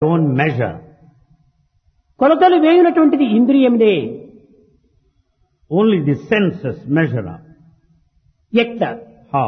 own measure. కొలతలు వేయునటువంటిది ఇంద్రియములే Only the senses measure up. ఎట్లా How?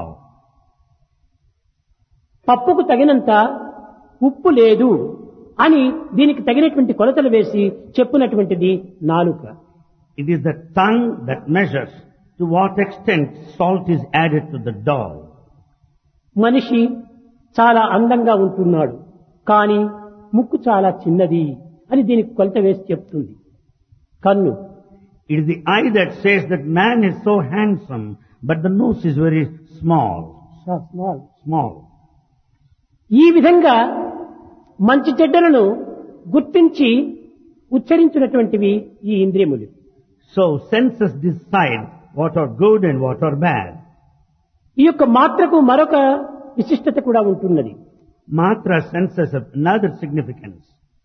పప్పుకు తగినంత ఉప్పు లేదు అని దీనికి తగినటువంటి కొలతలు వేసి చెప్పునటువంటిది నాలుక It is the tongue that measures to what extent salt is added to the dough. మనిషి చాలా అందంగా ఉంటున్నాడు కానీ ముక్కు చాలా చిన్నది అని దీనికి కొలత వేసి చెప్తుంది కన్ను It is the eye that says that man is so handsome, but the nose is very small. Small Small. ఈ విధంగా మంచి చెడ్డలను గుర్తించి ఉచ్చరించినటువంటివి ఈ ఇంద్రియములు So senses decide what are good and what are bad. ఈ యొక్క మాత్రకు మరొక విశిష్టత కూడా ఉంటున్నది Matra senses have another significance.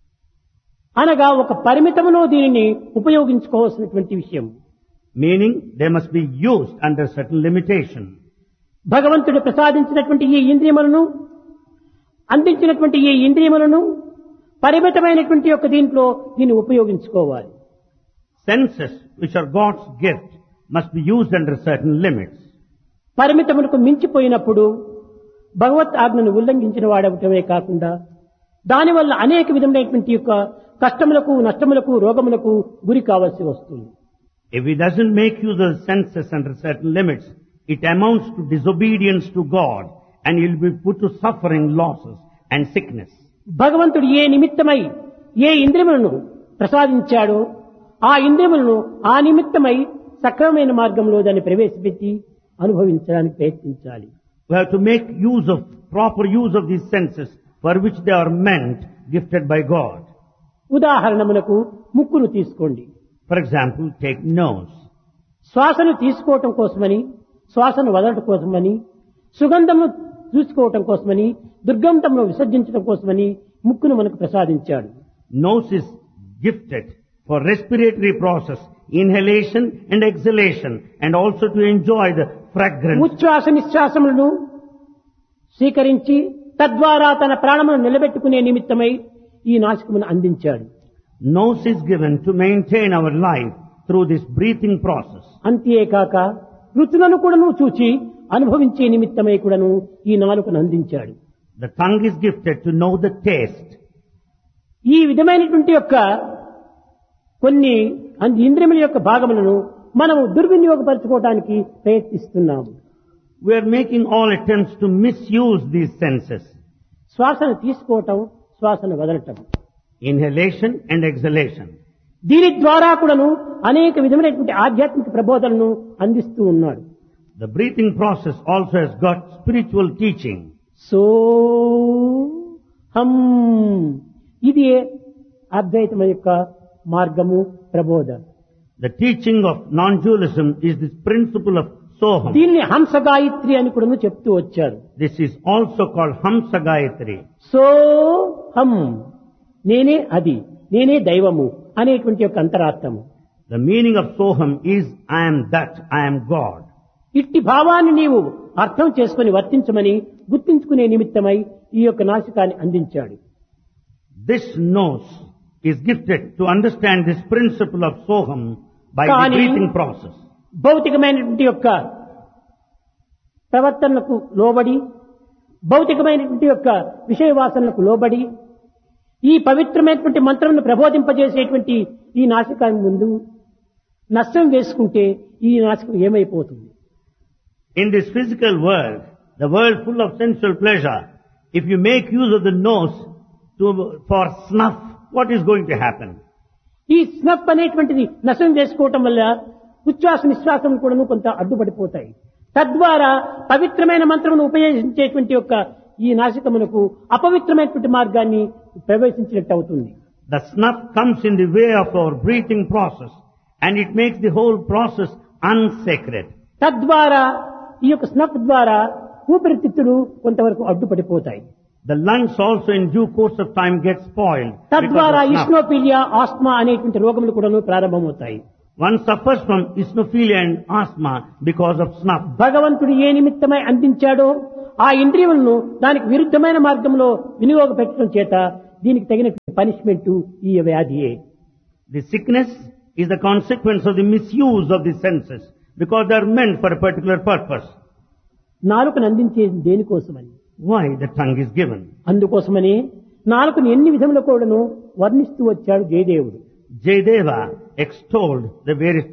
అనగా ఒక పరిమితములో దీనిని ఉపయోగించుకోవాల్సినటువంటి విషయం Meaning they must be used under certain limitation. భగవంతుడు ప్రసాదించినటువంటి ఈ ఇంద్రియములను అందించినటువంటి ఈ ఇంద్రియములను పరిమితమైనటువంటి యొక్క దీంట్లో దీన్ని ఉపయోగించుకోవాలి Senses, which are God's gift, must be used under certain limits. పరిమితములకు మించిపోయినప్పుడు భగవత్ ఆజ్ఞను ఉల్లంఘించిన వాడవటమే కాకుండా దానివల్ల అనేక విధమైనటువంటి యొక్క కష్టములకు నష్టములకు రోగములకు గురి కావాల్సి వస్తుంది If he doesn't make use of the senses under certain limits, it amounts to disobedience to God and he'll be put to suffering, losses and sickness. భగవంతుడు ఏ నిమిత్తమై ఏ ఇంద్రియములను ప్రసాదించాడో ఆ ఇంద్రియములను ఆ నిమిత్తమై సక్రమమైన మార్గంలో దాన్ని ప్రవేశపెట్టి అనుభవించడానికి ప్రయత్నించాలి We have to make use of, proper use of these senses for which they are meant, gifted by God. ఉదాహరణమునకు ముక్కును తీసుకోండి For example, take nose. శ్వాసను తీసుకోవటం కోసమని శ్వాసను వదలటం కోసమని సుగంధమును చూసుకోవటం కోసమని దుర్గంధమును విసర్జించడం కోసమని ముక్కును మనకు ప్రసాదించాడు Nose is gifted for respiratory process, inhalation and exhalation, and also to enjoy the fragrance. ఉచ్ఛ్వాస నిశ్వాసములను స్వీకరించి తద్వారా తన ప్రాణమును నిలబెట్టుకునే నిమిత్తమై ఈ నాశకమును అందించాడు Nose is given to maintain our life through this breathing process. అంతేకాక రుచులను కూడాను చూచి అనుభవించే నిమిత్తమై కూడాను ఈ నాలుకను అందించాడు The tongue is gifted to know the taste. ఈ విధమైనటువంటి యొక్క కొన్ని అంది ఇంద్రియముల యొక్క భాగములను మనము దుర్వినియోగపరచుకోవడానికి ప్రయత్నిస్తున్నాము We are making all attempts to misuse these senses. శ్వాసను తీసుకోవటం శ్వాసను వదలటం Inhalation and exhalation. దీని ద్వారా కూడాను అనేక విధమైనటువంటి ఆధ్యాత్మిక ప్రబోధనను అందిస్తూ ఉన్నాడు The breathing process also has got spiritual teaching. సో హం ఇది అద్వైతం యొక్క మార్గము ప్రబోధ The teaching of non-dualism is this principle of Soham. దీన్ని హంస గాయత్రి అని కూడా చెప్తూ వచ్చారు This is also called Hamsa Gayatri. సో హం నేనే అది నేనే దైవము అనేటువంటి యొక్క అంతరార్థము The meaning of Soham is I am that, I am God. ఇట్టి భావాన్ని నీవు అర్థం చేసుకుని వర్తించమని గుర్తించుకునే నిమిత్తమై ఈ యొక్క నాశకాన్ని అందించాడు This nose is gifted to understand this principle of Soham by the Kani- breathing process. భౌతికమైనటువంటి యొక్క ప్రవర్తనకు లోబడి భౌతికమైనటువంటి యొక్క విషయ వాసనలకు లోబడి ఈ పవిత్రమైనటువంటి మంత్రమును ప్రబోధింపజేసేటువంటి ఈ నాశకాన్ని ముందు నష్టం వేసుకుంటే ఈ నాశకం ఏమైపోతుంది In this physical world, the world full of sensual pleasure, if you make use of the nose to, for snuff, what is going to happen? ఈ స్నఫ్ అనేటువంటిది నశం వేసుకోవటం వల్ల ఉచ్ఛ్వాస నిశ్వాసం కూడా కొంత అడ్డుపడిపోతాయి తద్వారా పవిత్రమైన మంత్రమును ఉపయోగించేటువంటి యొక్క ఈ నాశకమునకు అపవిత్రమైనటువంటి మార్గాన్ని ప్రవేశించినట్టు అవుతుంది The snuff comes in the way of our breathing process and it makes the whole process unsacred. తద్వారా ఈ యొక్క స్నఫ్ ద్వారా ఊపిరితిత్తులు కొంతవరకు అడ్డుపడిపోతాయి The lungs also in due course of time get spoiled. because తద్వారా of snuff. ఇస్నోపీలియా ఆస్మా అనేటువంటి రోగములు కూడా ప్రారంభమవుతాయి One suffers from eosinophilia and asthma because of snuff. భగవంతుడు ఏ నిమిత్తమై అందించాడో ఆ ఇంద్రియములను దానికి విరుద్ధమైన మార్గంలో వినియోగ పెట్టడం చేత దీనికి తగిన పనిష్మెంట్ ఈ వ్యాధియే The sickness is the consequence of the misuse of the senses because they are meant for a particular purpose. నాలుకను అందించేది దేనికోసమని Why the tongue is given? అందుకోసమని నాలుకను ఎన్ని విధముల కూడాను వర్ణిస్తూ వచ్చాడు జయదేవుడు Jayadeva extolled the various